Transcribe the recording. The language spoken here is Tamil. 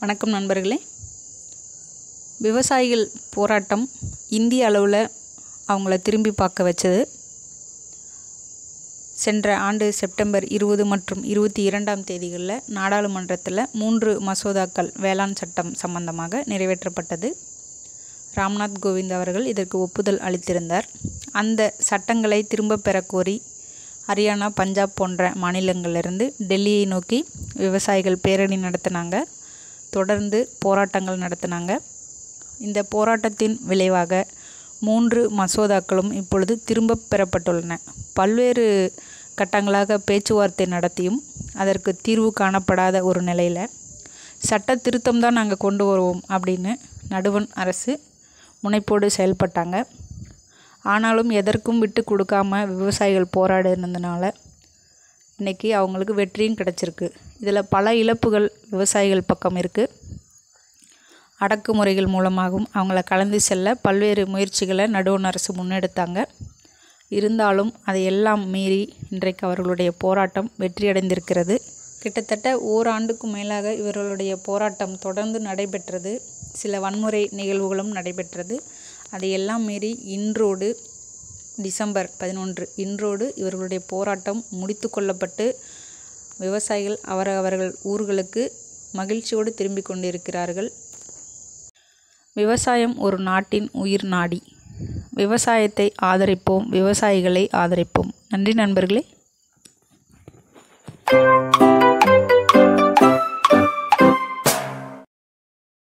வணக்கம் நண்பர்களே விவசாயிகள் போராட்டம் இந்திய அளவில் அவங்கள திரும்பி பார்க்க வச்சது சென்ற ஆண்டு செப்டம்பர் இருபது மற்றும் இருபத்தி இரண்டாம் தேதிகளில் நாடாளுமன்றத்தில் மூன்று மசோதாக்கள் வேளாண் சட்டம் சம்பந்தமாக நிறைவேற்றப்பட்டது ராம்நாத் கோவிந்த் அவர்கள் இதற்கு ஒப்புதல் அளித்திருந்தார் அந்த சட்டங்களை திரும்பப் பெறக் கோரி ஹரியானா பஞ்சாப் போன்ற மாநிலங்களிலிருந்து டெல்லியை நோக்கி விவசாயிகள் பேரணி நடத்தினாங்க தொடர்ந்து போராட்டங்கள் நடத்தினாங்க இந்த போராட்டத்தின் விளைவாக மூன்று மசோதாக்களும் இப்பொழுது திரும்பப் பெறப்பட்டுள்ளன பல்வேறு கட்டங்களாக பேச்சுவார்த்தை நடத்தியும் அதற்கு தீர்வு காணப்படாத ஒரு நிலையில் சட்ட திருத்தம் தான் நாங்கள் கொண்டு வருவோம் அப்படின்னு நடுவண் அரசு முனைப்போடு செயல்பட்டாங்க ஆனாலும் எதற்கும் விட்டு கொடுக்காம விவசாயிகள் போராடினதுனால இன்றைக்கி அவங்களுக்கு வெற்றியும் கிடச்சிருக்கு இதில் பல இழப்புகள் விவசாயிகள் பக்கம் இருக்குது அடக்குமுறைகள் மூலமாகவும் அவங்கள கலந்து செல்ல பல்வேறு முயற்சிகளை நடுவண் அரசு முன்னெடுத்தாங்க இருந்தாலும் அதையெல்லாம் மீறி இன்றைக்கு அவர்களுடைய போராட்டம் வெற்றியடைந்திருக்கிறது கிட்டத்தட்ட ஓராண்டுக்கும் மேலாக இவர்களுடைய போராட்டம் தொடர்ந்து நடைபெற்றது சில வன்முறை நிகழ்வுகளும் நடைபெற்றது அதையெல்லாம் மீறி இன்றோடு டிசம்பர் பதினொன்று இன்றோடு இவர்களுடைய போராட்டம் முடித்து கொள்ளப்பட்டு விவசாயிகள் அவரவர்கள் ஊர்களுக்கு மகிழ்ச்சியோடு திரும்பிக் கொண்டிருக்கிறார்கள் விவசாயம் ஒரு நாட்டின் உயிர் நாடி விவசாயத்தை ஆதரிப்போம் விவசாயிகளை ஆதரிப்போம் நன்றி நண்பர்களே